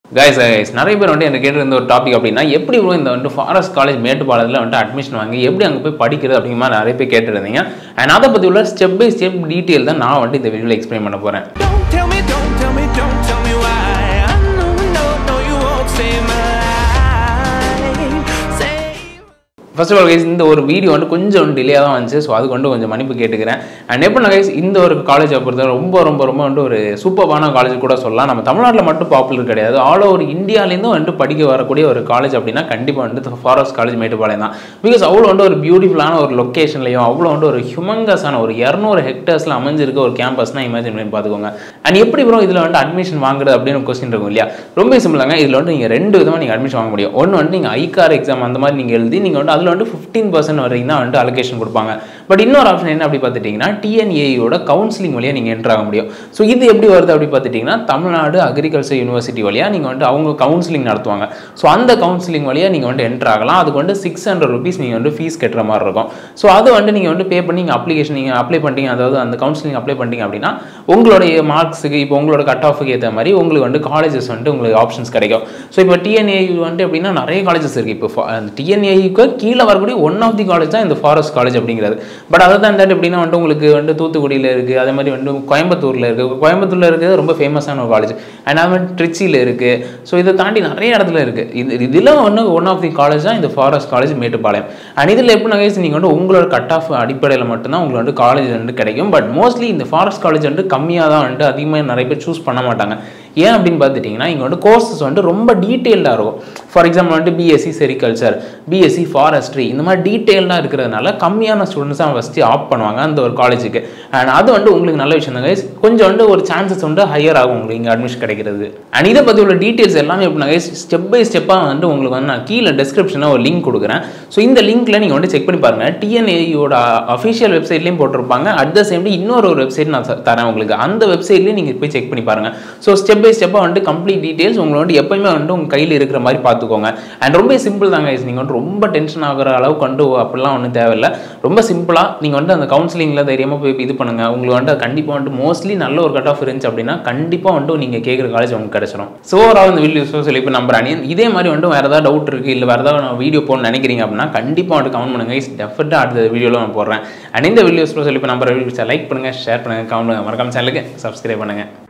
Guys guys நிறைய பேர் வந்து எனக்கு கேட்டிருந்த ஒரு டாபிக் அப்படின்னா எப்படி ப்ரோ இந்த வந்துட்டு ஃபாரஸ்ட் காலேஜ் மேட்டுப்பாளையத்தில் வந்துட்டு அட்மிஷன் வாங்கி எப்படி அங்கே போய் படிக்கிறது அப்படிங்கிற மாதிரி நிறைய பேர் கேட்டிருந்தீங்க அண்ட் அதை பற்றி உள்ள ஸ்டெப் பை ஸ்டெப் டீட்டெயில் தான் நான் வந்துட்டு இந்த வீடியோவில் எக்ஸ்பிளைன் பண்ண போகிறேன் Don't tell me, don't tell me, don't tell me why. I know, no, no, you won't save my life. Save. First of all guys இந்த ஒரு வீடியோ வந்து கொஞ்சம் டிலே தான் வந்துச்சு ஸோ அதுக்கு வந்து கொஞ்சம் மன்னிப்பு கேட்டுக்கிறேன் அண்ட் எப்படின்னா கைஸ் இந்த ஒரு காலேஜை பொறுத்த ரொம்ப ரொம்ப ரொம்ப வந்து ஒரு சூப்பரான காலேஜ் கூட சொல்லலாம் நம்ம தமிழ்நாட்டில் மட்டும் பாப்புலர் கிடையாது ஆல் ஓவர் இந்தியாவிலேருந்தும் வந்துட்டு படிக்க வரக்கூடிய ஒரு காலேஜ் அப்படின்னா கண்டிப்பாக வந்துட்டு ஃபாரஸ்ட் காலேஜ் மேட்டுப்பாளையம் தான் பிகாஸ் அவ்வளோ வந்து ஒரு பியூட்டிஃபுல்லான ஒரு லொக்கேஷன்லையும் அவ்வளோ வந்து ஒரு ஹியூமங்கஸான ஒரு இரநூறு ஹெக்டர்ஸில் அமைஞ்சிருக்க ஒரு கேம்பஸ்னால் இமேஜின் பண்ணி பார்த்துக்கோங்க அண்ட் எப்படி ப்ரோ இதில் வந்து அட்மிஷன் வாங்குறது அப்படின்னு ஒரு கொஸ்டின் இருக்கும் இல்லையா ரொம்ப சிம்பிளாங்க இதில் வந்து நீங்கள் ரெண்டு விதமாக நீங்கள் அட்மிஷன் வாங்க முடியும் ஒன்று வந்து நீங்கள் ஐகார் எக்ஸாம் அந்த மாதிரி நீங்கள் எழுதி நீங்கள் வந்து அதில் வந்து ஃபிஃப்டீன் பர்சன்ட் வரைக்கும் தான் வந்து அலோகேஷன் கொடுப்பாங்க பட் இன்னொரு ஆப்ஷன் என்ன அப்படி பார்த்துட்டிங்கன்னா டிஎன்ஏயோட கவுன்சிலிங் வழியாக நீங்கள் என்ட்ரு ஆக முடியும் ஸோ இது எப்படி வருது அப்படி பார்த்துட்டிங்கன்னா தமிழ்நாடு அக்ரிகல்ச்சர் யூனிவர்சிட்டி வழியாக நீங்கள் வந்து அவங்க கவுன்சிலிங் நடத்துவாங்க ஸோ அந்த கவுன்சிலிங் வழியாக நீங்கள் வந்து என்ட்ரு ஆகலாம் அதுக்கு வந்து சிக்ஸ் ஹண்ட்ரட் ருபீஸ் நீங்கள் வந்து ஃபீஸ் கட்டுற மாதிரி இருக்கும் ஸோ அது வந்து நீங்கள் வந்து பே பண்ணி நீங்கள் அப்ளிகேஷன் நீங்கள் அப்ளை பண்ணிட்டீங்க அதாவது அந்த கவுன்சிலிங் அப்ளை பண்ணிட்டீங்க அப்படின்னா உங்களுடைய மார்க்ஸுக்கு இப்போ உங்களோட கட் ஆஃபுக்கு ஏற்ற மாதிரி உங்களுக்கு வந்து காலேஜஸ் வந்துட்டு உங்களுக்கு ஆப்ஷன்ஸ் கிடைக்கும் ஸோ இப்போ டிஎன்ஏ வந்துட்டு எப்படின்னா நிறைய காலேஜஸ் இருக்குது இப்போ fa- அந்த டிஎன்ஏக்கு கீழே வரக்கூடிய ஒன் ஆஃப் தி காலேஜ் தான் இந்த ஃபாரஸ்ட் காலேஜ் அப்படிங்கிறது பட் அதை தான் தட் எப்படின்னா வந்துட்டு உங்களுக்கு வந்து தூத்துக்குடியில் இருக்குது அதே மாதிரி வந்து கோயம்புத்தூரில் இருக்குது கோயம்புத்தூரில் இருக்கிறது ரொம்ப ஃபேமஸான ஒரு காலேஜ் அண்ட் அது மாதிரி ட்ரிச்சியில் இருக்குது ஸோ இதை தாண்டி நிறைய இடத்துல இருக்குது இது இதில் ஒன்று ஒன் ஆஃப் தி காலேஜ் தான் இந்த ஃபாரஸ்ட் காலேஜ் மேட்டுப்பாளையம் அண்ட் இதில் எப்படி நகைஸ் நீங்கள் வந்து உங்களோட கட் ஆஃப் அடிப்படையில் மட்டும்தான் உங்களுக்கு வந்து காலேஜ் வந்து கிடைக்கும் பட் மோஸ்ட்லி இந்த ஃபாரஸ்ட் காலேஜ் வந்து கம்மியாக தான் வந்துட்டு அதிகமாக நிறைய பேர் சூஸ் பண்ண மாட்டாங்க ஏன் அப்படின்னு பார்த்துட்டிங்கன்னா இங்கே வந்து கோர்சஸ் வந்து ரொம்ப டீட்டெயில்டாக இருக்கும் ஃபார் எக்ஸாம்பிள் வந்துட்டு பிஎஸ்சி செரிகல்ச்சர் பிஎஸ்சி ஃபாரஸ்ட்ரி இந்த மாதிரி டீட்டெயில்டாக இருக்கிறதுனால கம்மியான ஸ்டூடெண்ட்ஸ் தான் ஃபஸ்ட்டு ஆப் பண்ணுவாங்க அந்த ஒரு காலேஜுக்கு அண்ட் அது வந்து உங்களுக்கு நல்ல விஷயம் தான் guys. கொஞ்சம் வந்து ஒரு சான்சஸ் வந்து ஹையர் ஆகும் உங்களுக்கு இங்கே அட்மிஷன் கிடைக்கிறது அண்ட் இதை பற்றி உள்ள டீட்டெயில்ஸ் எல்லாமே எப்படின்னா guys, ஸ்டெப் பை ஸ்டெப்பாக வந்து உங்களுக்கு வந்து நான் கீழே டிஸ்கிரிப்ஷனில் ஒரு லிங்க் கொடுக்குறேன் ஸோ இந்த லிங்க்ல நீங்கள் வந்து செக் பண்ணி பாருங்கள் டிஎன்ஏயோட அஃபிஷியல் வெப்சைட்லேயும் போட்டிருப்பாங்க அட் த சேம் இன்னொரு ஒரு வெப்சைட் நான் த- தரேன் உங்களுக்கு அந்த வெப்சைட்லேயும் நீங்கள் போய் செக் பண்ணி பாருங்கள் ஸோ ஸ்டெப் பை ஸ்டெப்பாக வந்துட்டு கம்ப்ளீட் டீட்டெயில்ஸ் உங்களை வந்து எப்பயுமே வந்து உங்கள் கையில் இருக்கிற மாதிரி பார்த்துக்கோங்க அண்ட் ரொம்ப சிம்பிள் தாங்க guys. நீங்கள் வந்து ரொம்ப டென்ஷன் ஆகுற அளவுக்கு வந்து அப்படிலாம் ஒன்றும் தேவையில்லை ரொம்ப சிம்பிளாக நீங்கள் வந்து அந்த கவுன்சிலிங்கில் தைரியமாக போய் இது பண்ணுங்கள் உங்களுக்கு வந்து கண்டிப்பாக வந்துட்டு மோஸ்ட்லி நல்ல ஒரு கட் ஆஃப் இருந்துச்சு அப்படின்னா கண்டிப்பாக வந்துட்டு நீங்கள் கேட்குற காலேஜ் உங்களுக்கு கிடச்சிடும் ஸோ ஓவரால் இந்த வீடியோ சொல்லி இப்போ நம்புறேன் இதே மாதிரி வந்து வேறு ஏதாவது டவுட் இருக்குது இல்லை வேறு ஏதாவது நான் வீடியோ போடணும்னு நினைக்கிறீங்க அப்படின்னா கண்டிப்பாக வந்து கமெண்ட் பண்ணுங்க டெஃபினட்டாக அடுத்த வீடியோவில் நான் போடுறேன் அண்ட் இந்த வீடியோஸ் சொல்லி இப்போ நம்பர் லைக் பண்ணுங்கள் ஷேர் பண்ணுங்கள் கமெண்ட் பண்ணுங்கள் மறக்காம சேனலுக்கு சப்ஸ்கிரைப் பண்ணுங்கள்